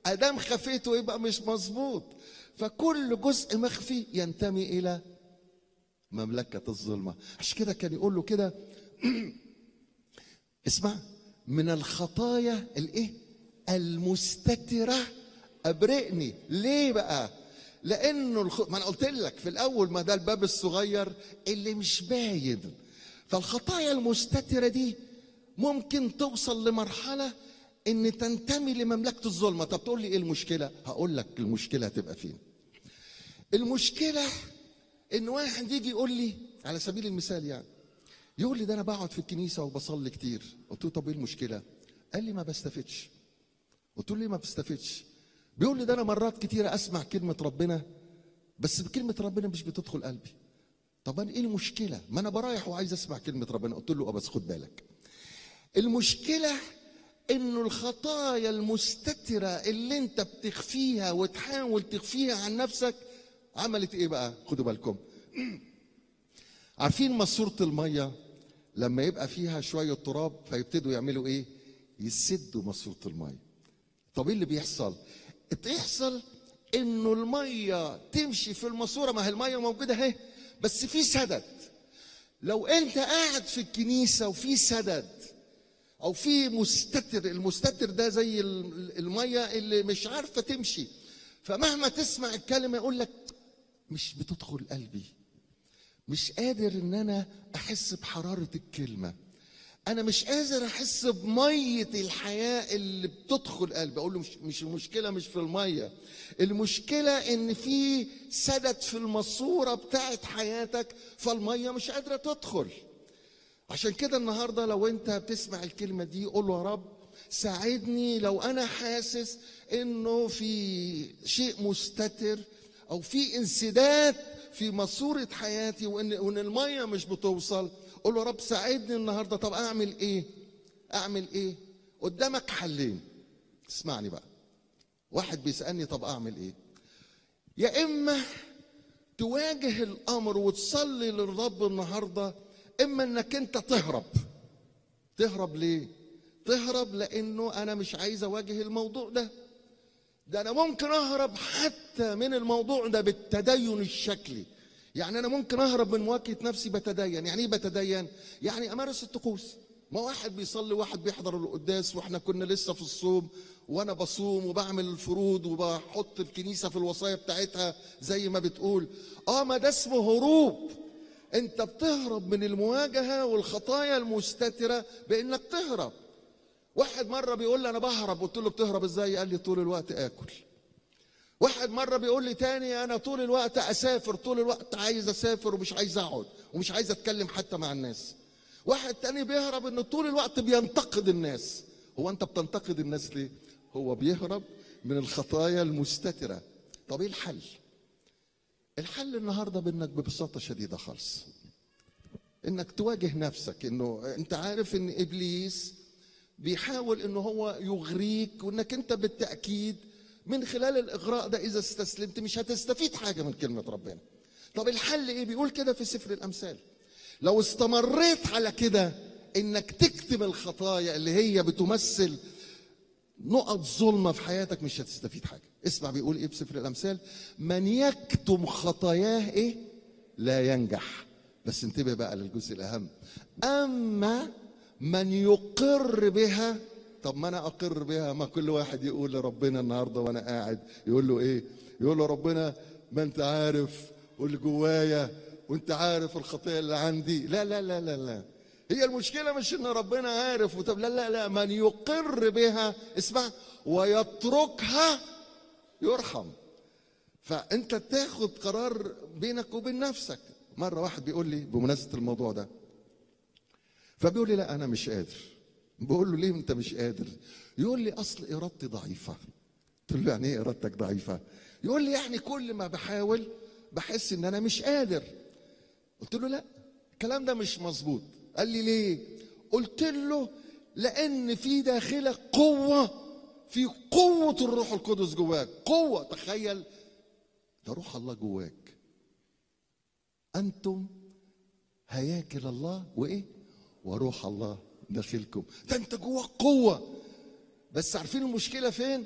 ادام خفيته يبقى مش مظبوط فكل جزء مخفي ينتمي الى مملكه الظلمه عشان كده كان يقول له كده اسمع من الخطايا الايه المستتره ابرئني ليه بقى لانه الخ... ما انا قلت لك في الاول ما ده الباب الصغير اللي مش باين فالخطايا المستتره دي ممكن توصل لمرحله ان تنتمي لمملكه الظلمه طب تقول لي ايه المشكله هقول لك المشكله هتبقى فين المشكله ان واحد يجي يقول لي على سبيل المثال يعني يقول لي ده انا بقعد في الكنيسه وبصلي كتير قلت له طب ايه المشكله قال لي ما بستفدش قلت له ليه ما بستفدش بيقول لي ده انا مرات كتيره اسمع كلمه ربنا بس كلمه ربنا مش بتدخل قلبي طب انا ايه المشكله ما انا برايح وعايز اسمع كلمه ربنا قلت له اه بس خد بالك المشكله انه الخطايا المستتره اللي انت بتخفيها وتحاول تخفيها عن نفسك عملت ايه بقى خدوا بالكم عارفين ماسوره الميه لما يبقى فيها شويه تراب فيبتدوا يعملوا ايه يسدوا ماسوره الميه طب ايه اللي بيحصل بيحصل انه الميه تمشي في الماسوره ما هي الميه موجوده اهي بس في سدد لو انت قاعد في الكنيسه وفي سدد او في مستتر المستتر ده زي الميه اللي مش عارفه تمشي فمهما تسمع الكلمه يقول لك مش بتدخل قلبي مش قادر ان انا احس بحراره الكلمه انا مش قادر احس بميه الحياه اللي بتدخل قلبي اقول له مش مش المشكله مش في الميه المشكله ان في سدد في الماسوره بتاعت حياتك فالميه مش قادره تدخل عشان كده النهارده لو انت بتسمع الكلمه دي قول له يا رب ساعدني لو انا حاسس انه في شيء مستتر او في انسداد في ماسوره حياتي وان وان الميه مش بتوصل قول له يا رب ساعدني النهارده طب اعمل ايه اعمل ايه قدامك حلين اسمعني بقى واحد بيسالني طب اعمل ايه يا اما تواجه الامر وتصلي للرب النهارده اما انك انت تهرب تهرب ليه تهرب لانه انا مش عايز اواجه الموضوع ده ده انا ممكن اهرب حتى من الموضوع ده بالتدين الشكلي يعني انا ممكن اهرب من مواجهه نفسي بتدين يعني ايه بتدين يعني امارس الطقوس ما واحد بيصلي واحد بيحضر القداس واحنا كنا لسه في الصوم وانا بصوم وبعمل الفروض وبحط الكنيسه في الوصايا بتاعتها زي ما بتقول اه ما ده اسمه هروب انت بتهرب من المواجهه والخطايا المستتره بانك تهرب واحد مره بيقول لي انا بهرب قلت له بتهرب ازاي قال لي طول الوقت اكل واحد مره بيقول لي تاني انا طول الوقت اسافر طول الوقت عايز اسافر ومش عايز اقعد ومش عايز اتكلم حتى مع الناس واحد تاني بيهرب انه طول الوقت بينتقد الناس هو انت بتنتقد الناس ليه هو بيهرب من الخطايا المستتره طب ايه الحل الحل النهارده بانك ببساطه شديده خالص انك تواجه نفسك انه انت عارف ان ابليس بيحاول ان هو يغريك وانك انت بالتاكيد من خلال الاغراء ده اذا استسلمت مش هتستفيد حاجه من كلمه ربنا طب الحل ايه بيقول كده في سفر الامثال لو استمريت على كده انك تكتم الخطايا اللي هي بتمثل نقط ظلمه في حياتك مش هتستفيد حاجه اسمع بيقول ايه في سفر الامثال من يكتم خطاياه ايه لا ينجح بس انتبه بقى للجزء الاهم اما من يقر بها طب ما انا اقر بها ما كل واحد يقول لربنا النهارده وانا قاعد يقول له ايه يقول له ربنا ما انت عارف واللي جوايا وانت عارف الخطيه اللي عندي لا لا لا لا لا هي المشكله مش ان ربنا عارف وطب لا لا لا من يقر بها اسمع ويتركها يرحم فانت تاخد قرار بينك وبين نفسك مره واحد بيقول لي بمناسبه الموضوع ده فبيقول لي لا انا مش قادر بقول له ليه انت مش قادر يقول لي اصل ارادتي ضعيفه قلت له يعني ايه ارادتك ضعيفه يقول لي يعني كل ما بحاول بحس ان انا مش قادر قلت له لا الكلام ده مش مظبوط قال لي ليه قلت له لان في داخلك قوه في قوه الروح القدس جواك قوه تخيل ده روح الله جواك انتم هياكل الله وايه وروح الله داخلكم ده انت جواك قوه بس عارفين المشكله فين